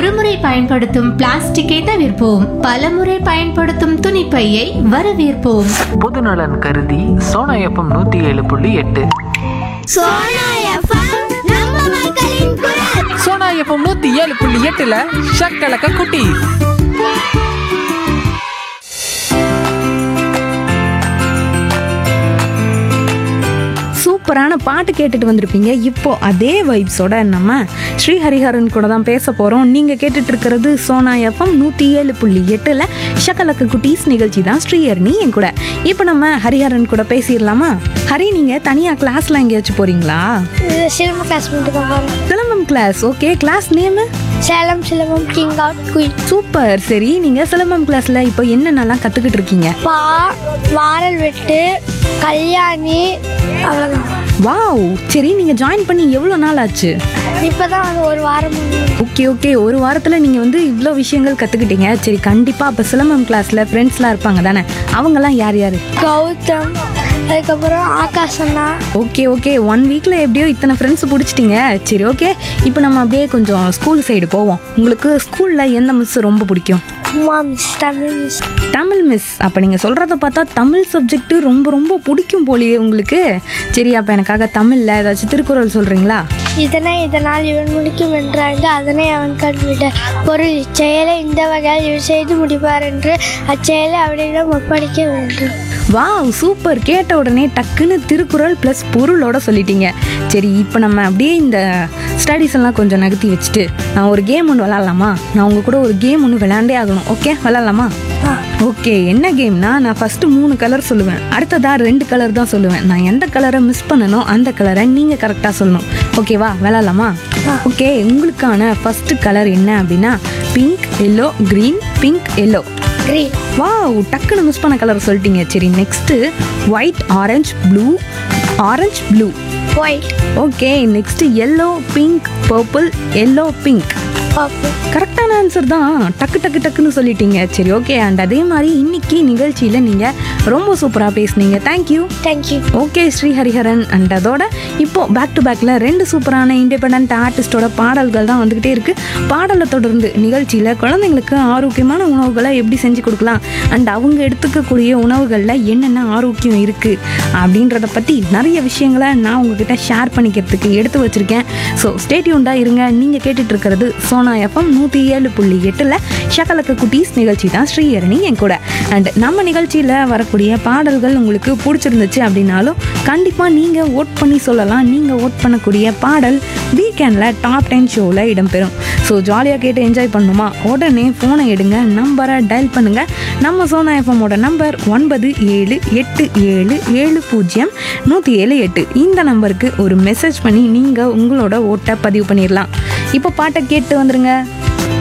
ஒருமுறை பயன்படுத்தும் பிளாஸ்டிக்கை தவிர்ப்போம் பலமுறை பயன்படுத்தும் துணிப்பையை வரவேற்போம் பொதுநலன் கருதி சோனா எஃப்எம் நூற்றி ஏழு புள்ளி எட்டு சோனா எஃப்எம் நம்ம மக்களின் குரல் சோனா எஃப்எம் நூத்தி ஏழு புள்ளி எட்டுல ஷக்கலக்க குட்டி சூப்பரான பாட்டு கேட்டுட்டு வந்திருப்பீங்க இப்போ அதே வைப்ஸோட நம்ம ஸ்ரீ ஹரிஹரன் கூட தான் பேச போகிறோம் நீங்கள் கேட்டுட்டு இருக்கிறது சோனா எஃப்எம் நூற்றி ஏழு புள்ளி எட்டில் ஷக்கலக்க குட்டீஸ் நிகழ்ச்சி தான் ஸ்ரீஹரணி என் கூட இப்போ நம்ம ஹரிஹரன் கூட பேசிடலாமா ஹரி நீங்கள் தனியாக கிளாஸ்லாம் எங்கேயாச்சும் போகிறீங்களா சிலம்பம் கிளாஸ் மட்டும் தான் போகிறோம் silambam class okay class name Salem silambam king out queen super சரி நீங்கள் சிலம்பம் கிளாஸில் இப்போ என்னென்னலாம் கற்றுக்கிட்டு இருக்கீங்க பா வாரல் வெட்டு கல்யாணி அவ்வளோதான் வாவ் சரி நீங்கள் ஜாயின் பண்ணி எவ்வளோ நாள் ஆச்சு இப்போ தான் வந்து ஒரு வாரம் முன்னாடி. ஓகே ஓகே ஒரு வாரத்தில் நீங்கள் வந்து இவ்வளோ விஷயங்கள் கற்றுக்கிட்டீங்க சரி கண்டிப்பாக அப்போ சிலம்பம் கிளாஸில் ஃப்ரெண்ட்ஸ்லாம் இருப்பாங்க தானே அவங்கெல்லாம் யார் யார் கௌதம் அதுக்கப்புறம் ஆகாஷ் அண்ணா ஓகே ஓகே ஒன் வீக்கில் எப்படியோ இத்தனை ஃப்ரெண்ட்ஸ் பிடிச்சிட்டிங்க சரி ஓகே இப்போ நம்ம அப்படியே கொஞ்சம் ஸ்கூல் சைடு போவோம் உங்களுக்கு ஸ்கூலில் எந்த மிஸ் ரொம்ப பிடிக்கும் Uma miss Tamil miss Tamil miss அப்போ நீங்கள் சொல்கிறத பார்த்தா தமிழ் சப்ஜெக்ட்டு ரொம்ப ரொம்ப பிடிக்கும் போலியே உங்களுக்கு சரி அப்போ எனக்காக தமிழில் ஏதாச்சும் திருக்குறள் சொல்கிறீங்களா இதனை இதனால் இவன் முடிக்கும் என்றாங்க அதனை அவன் கண்விட பொருள் இச்செயலை இந்த வகையால் இவர் செய்து முடிப்பார் என்று அச்செயலை அவரிடம் ஒப்படைக்க வேண்டும் வாவ் சூப்பர் கேட்ட உடனே டக்குன்னு திருக்குறள் ப்ளஸ் பொருளோட சொல்லிட்டீங்க சரி இப்போ நம்ம அப்படியே இந்த ஸ்டடீஸ் எல்லாம் கொஞ்சம் நகர்த்தி வச்சுட்டு நான் ஒரு கேம் ஒன்று விளாட்லாமா நான் உங்கள் கூட ஒரு கேம் ஒன்று விளாண்டே ஆகணும் ஓகே விளாட்லாமா ஓகே என்ன கேம்னா நான் ஃபஸ்ட்டு மூணு கலர் சொல்லுவேன் அடுத்ததாக ரெண்டு கலர் தான் சொல்லுவேன் நான் எந்த கலரை மிஸ் பண்ணனோ அந்த கலரை நீங்கள் கரெக்டாக சொல்லணும் ஓகேவா விளாட்லாமா ஓகே உங்களுக்கான ஃபஸ்ட்டு கலர் என்ன அப்படின்னா pink yellow green pink yellow green wow டக்குன்னு மிஸ் பண்ண கலர் சொல்லிட்டீங்க சரி next white orange blue orange blue white okay next yellow pink purple yellow pink purple கரெக்டான ஆன்சர் தான் டக்கு டக்கு டக்குன்னு சொல்லிட்டீங்க சரி ஓகே அண்ட் அதே மாதிரி இன்னைக்கு நிகழ்ச்சியில் நீங்கள் ரொம்ப சூப்பராக பேசுனீங்க thank you thank you okay Shri Hariharan and அதோட இப்போ பேக் டு பேக்கில் ரெண்டு சூப்பரான இண்டிபெண்ட் ஆர்டிஸ்டோட பாடல்கள் தான் வந்துக்கிட்டே இருக்கு பாடலை தொடர்ந்து நிகழ்ச்சியில் குழந்தைங்களுக்கு ஆரோக்கியமான உணவுகளை எப்படி செஞ்சு கொடுக்கலாம் அண்ட் அவங்க எடுத்துக்கக்கூடிய உணவுகளில் என்னென்ன ஆரோக்கியம் இருக்குது அப்படின்றத பற்றி நிறைய விஷயங்களை நான் உங்ககிட்ட ஷேர் பண்ணிக்கிறதுக்கு எடுத்து வச்சுருக்கேன் ஸோ ஸ்டேட்யூண்டாக இருங்க நீங்கள் கேட்டுட்டு இருக்கிறது சோனா எஃப்எம் நூற்றி ஏழு புள்ளி எட்டில் ஷகலக்க குட்டீஸ் நிகழ்ச்சி தான் ஸ்ரீஹரணி என் கூட அண்ட் நம்ம நிகழ்ச்சியில் வரக்கூடிய பாடல்கள் உங்களுக்கு பிடிச்சிருந்துச்சு அப்படின்னாலும் கண்டிப்பாக நீங்கள் ஓட் பண்ணி சொல்லலாம் நீங்கள் ஓட் பண்ணக்கூடிய பாடல் வீக்கெண்டில் டாப் டென் ஷோவில் இடம்பெறும் ஸோ ஜாலியாக கேட்டு என்ஜாய் பண்ணுமா உடனே ஃபோனை எடுங்க நம்பரை டயல் பண்ணுங்கள் நம்ம சோனா எஃப்எம்மோட நம்பர் ஒன்பது ஏழு எட்டு ஏழு ஏழு பூஜ்ஜியம் நூற்றி ஏழு எட்டு இந்த நம்பருக்கு ஒரு மெசேஜ் பண்ணி நீங்கள் உங்களோட ஓட்டை பதிவு பண்ணிடலாம் இப்போ பாட்டை கேட்டு வந்துருங்க